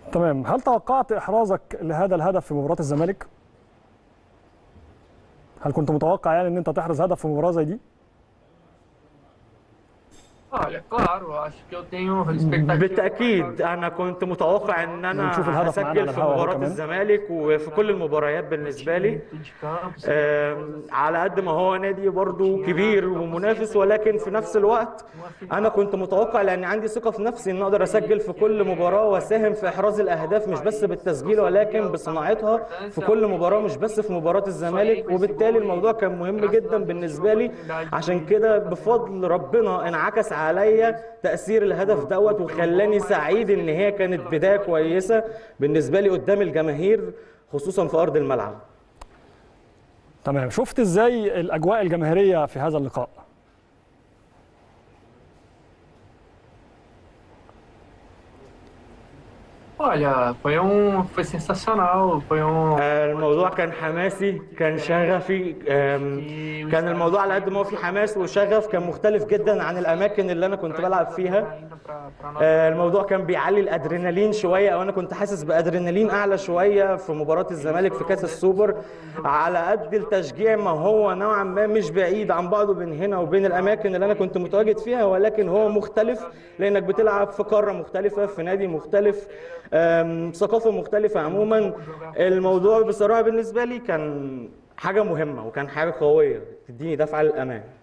تمام هل توقعت احرازك لهذا الهدف في مباراه الزمالك هل كنت متوقع يعني ان انت تحرز هدف في مباراه زي دي Olha, claro, acho que eu tenho expectativa. بالتأكيد أنا كنت متوقع إن أنا نشوف الهدف معانا هسجل على في الهوا أهو مباراة كمان. الزمالك وفي كل المباريات بالنسبة لي de campo, آم، على قد ما هو نادي برضو كبير ومنافس ولكن في نفس الوقت انا كنت متوقع لان عندي ثقه في نفسي ان اقدر اسجل في كل مباراه واساهم في احراز الاهداف مش بس بالتسجيل ولكن بصناعتها في كل مباراه مش بس في مباراه الزمالك وبالتالي الموضوع كان مهم جدا بالنسبه لي عشان كده بفضل ربنا انعكس عليا تاثير الهدف دوت وخلاني سعيد ان هي كانت بدايه كويسه بالنسبه لي قدام الجماهير خصوصا في ارض الملعب تمام شفت ازاي الاجواء الجماهيريه في هذا اللقاء Olha, foi um, foi sensacional, foi um. الموضوع كان حماسي كان شغفي أم، كان الموضوع على قد ما هو في حماس وشغف كان مختلف جدا عن الاماكن اللي انا كنت بلعب فيها Ainda pra, pra nós. آه، الموضوع كان بيعلي الادرينالين شويه او انا كنت حاسس بادرينالين اعلى شويه في مباراه الزمالك في كاس السوبر على قد التشجيع ما هو نوعا ما مش بعيد عن بعضه بين هنا وبين الاماكن اللي انا كنت متواجد فيها ولكن هو مختلف لانك بتلعب في قاره مختلفه في نادي مختلف آم، ثقافه مختلفه عموما الموضوع بصراحه بالنسبه لي كان حاجه مهمه وكان حاجه قويه تديني دفعه للامام